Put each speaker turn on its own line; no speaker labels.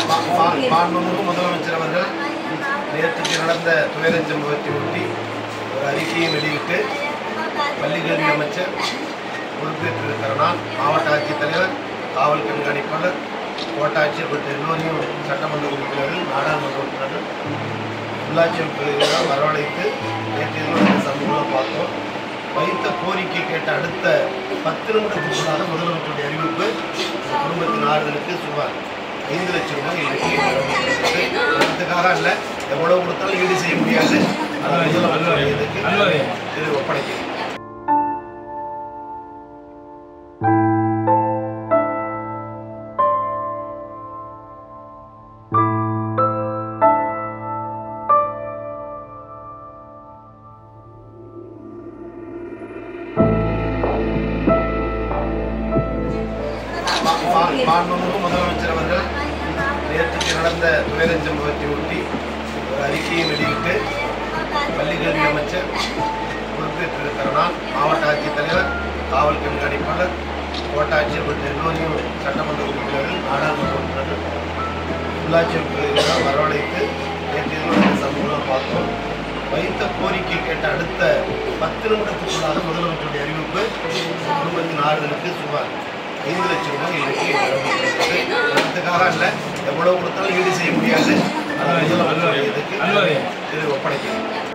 மாண்புமிகு முதலமைச்சர் அவர்கள் நேற்றுக்கு நடந்த துயரச் சம்பவத்தை ஒட்டி ஒரு அறிக்கையை வெளியிட்டு பள்ளிக்கல்வி அமைச்சர் பொறுப்பேற்றிருக்கிற நான் மாவட்ட ஆட்சித்தலைவர் காவல் கண்காணிப்பாளர் கோட்டாட்சியர் உள்ளிட்ட எல்லோரையும் சட்டமன்ற உறுப்பினர்கள் நாடாளுமன்ற உறுப்பினர்கள் உள்ளாட்சி அமைப்புகளை வரவழைத்து நேற்று இந்த சம்பவம் பார்த்தோம் வைத்த கோரிக்கை கேட்ட அடுத்த பத்து நிமிடத்துக்குள்ளாக முதலமைச்சருடைய அறிவிப்பு இந்த குடும்பத்தின் ஆறுதலுக்கு சுமார் ஐந்து லட்சம் ரூபாய் இன்னைக்கு வழங்கப்பட்டிருக்கிறது. பணத்துக்காக அல்ல எவ்வளவு கொடுத்தாலும் ஈடு செய்ய முடியாது அதை முதலமைச்சருடைய இதுக்கு இது ஒப்படைக்கிறேன் மா- மாண்புமிகு முதலமைச்சர் அவர்கள் நேற்றுக்கு நடந்த துயரச் சம்பவத்தை ஒட்டி ஒரு அறிக்கையை வெளியிட்டு பள்ளிக்கல்வி அமைச்சர் பொறுப்பேற்றிருக்கிற நான் மாவட்ட ஆட்சித்தலைவர் காவல் கண்காணிப்பாளர் கோட்டாட்சியர் உள்ளிட்ட எல்லோரையும் சட்டமன்ற உறுப்பினர்கள் நாடாளுமன்ற உறுப்பினர்கள் உள்ளாட்சி அமைப்புகளை வரவழைத்து நேற்று இந்த சம்பவம் பார்த்தோம் வைத்த கோரிக்கை கேட்ட அடுத்த பத்து நிமிடத்துக்குள்ளாக முதலமைச்சருடைய அறிவிப்பு இந்த குடும்பத்தின் ஆறுதலுக்கு சுமார் ஐந்து லட்சம் ரூபாய் இன்னைக்கு வழங்கப்பட்டிருக்கிறது. பணத்துக்காக அல்ல எவ்வளவு கொடுத்தாலும் ஈடு செய்ய முடியாது அதை முதலமைச்சருடைய இதுக்கு இது ஒப்படைக்கிறேன்